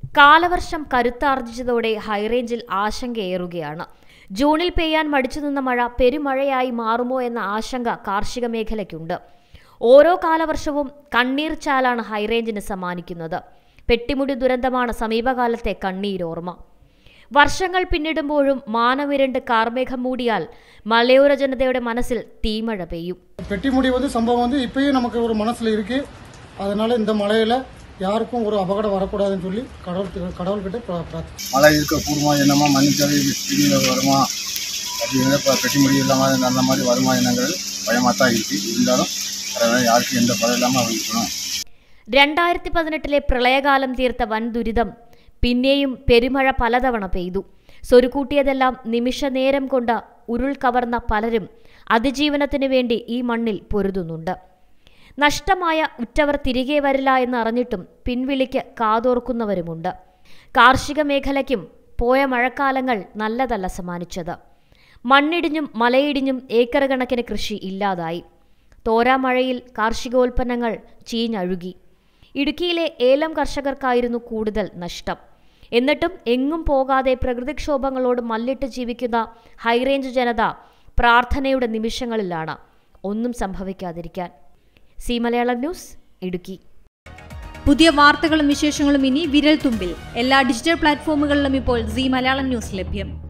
കാലവർഷം കരുത്താർജിച്ചതോടെ ഹൈറേഞ്ചിൽ ആശങ്കയേറുകയാണ് ജൂണിൽ പെയ്യാൻ മടിച്ചു നിന്ന മഴ പെരുമഴയായി മാറുമോ എന്ന ആശങ്ക കാർഷിക മേഖലയ്ക്കുണ്ട് ഓരോ കാലവർഷവും കണ്ണീർ ചാലാണ് ഹൈറേഞ്ചിന് സമ്മാനിക്കുന്നത് പെട്ടിമുടി ദുരന്തമാണ് സമീപകാലത്തെ കണ്ണീരോർമ്മ വർഷങ്ങൾ പിന്നിടുമ്പോഴും മാനമിരണ്ട് കാർമേഘം മൂടിയാൽ മലയോര ജനതയുടെ മനസ്സിൽ തീമഴ പെയ്യും பெட்டிமுடி வந்து சம்பவம் வந்து இப்பயும் நமக்கு ஒரு மனசுல இருக்கு அதனால இந்த மழையில யாருக்கும் ஒரு அபகடம் வரக்கூடாதுன்னு சொல்லி கடவுள் கடவுள்கிட்ட பிர- பிரார்த்தி மழை இருக்க கூடுமா என்னமா மண்ணிச்சரி தீனியில் வருமா அப்படிங்கிறத இப்போ பெட்டி முடி இல்லாமல் அந்த மாதிரி வருமா என்னங்கிறது பயமாக தான் இருக்குது இருந்தாலும் அதனால் யாருக்கும் எந்த பயம் இல்லாமல் இருக்கணும் രണ്ടായിരത്തി പതിനെട്ടിലെ പ്രളയകാലം തീർത്ത വൻ ദുരിതം പിന്നെയും പെരുമഴ പലതവണ പെയ്തു സ്വരുക്കൂട്ടിയതെല്ലാം നിമിഷ നേരം കൊണ്ട് ഉരുൾ കവർന്ന പലരും അതിജീവനത്തിനു വേണ്ടി ഈ മണ്ണിൽ പൊരുതുന്നുണ്ട് നഷ്ടമായ ഉറ്റവർ തിരികെ വരില്ല എന്നറിഞ്ഞിട്ടും പിൻവിളിക്ക് കാതോർക്കുന്നവരുമുണ്ട് കാർഷിക മേഖലയ്ക്കും പോയ മഴക്കാലങ്ങൾ നല്ലതല്ല സമ്മാനിച്ചത് മണ്ണിടിഞ്ഞും മലയിടിഞ്ഞും ഏക്കർ കണക്കിന് കൃഷി ഇല്ലാതായി തോരാമഴയിൽ കാർഷികോൽപ്പന്നങ്ങൾ ചീഞ്ഞഴുകി ഇടുക്കിയിലെ ഏലം കർഷകർക്കായിരുന്നു കൂടുതൽ നഷ്ടം എന്നിട്ടും എങ്ങും പോകാതെ പ്രകൃതിക്ഷോഭങ്ങളോട് മല്ലിട്ട് ജീവിക്കുന്ന ഹൈറേഞ്ച് ജനത പ്രാർത്ഥനയുടെ നിമിഷങ്ങളിലാണ് ഒന്നും സംഭവിക്കാതിരിക്കാൻ സി മലയാളം ന്യൂസ് ഇടുക്കി പുതിയ വാർത്തകളും വിശേഷങ്ങളും ഇനി വിരൽ തുമ്പിൽ എല്ലാ ഡിജിറ്റൽ പ്ലാറ്റ്ഫോമുകളിലും ഇപ്പോൾ സി മലയാളം ന്യൂസ് ലഭ്യം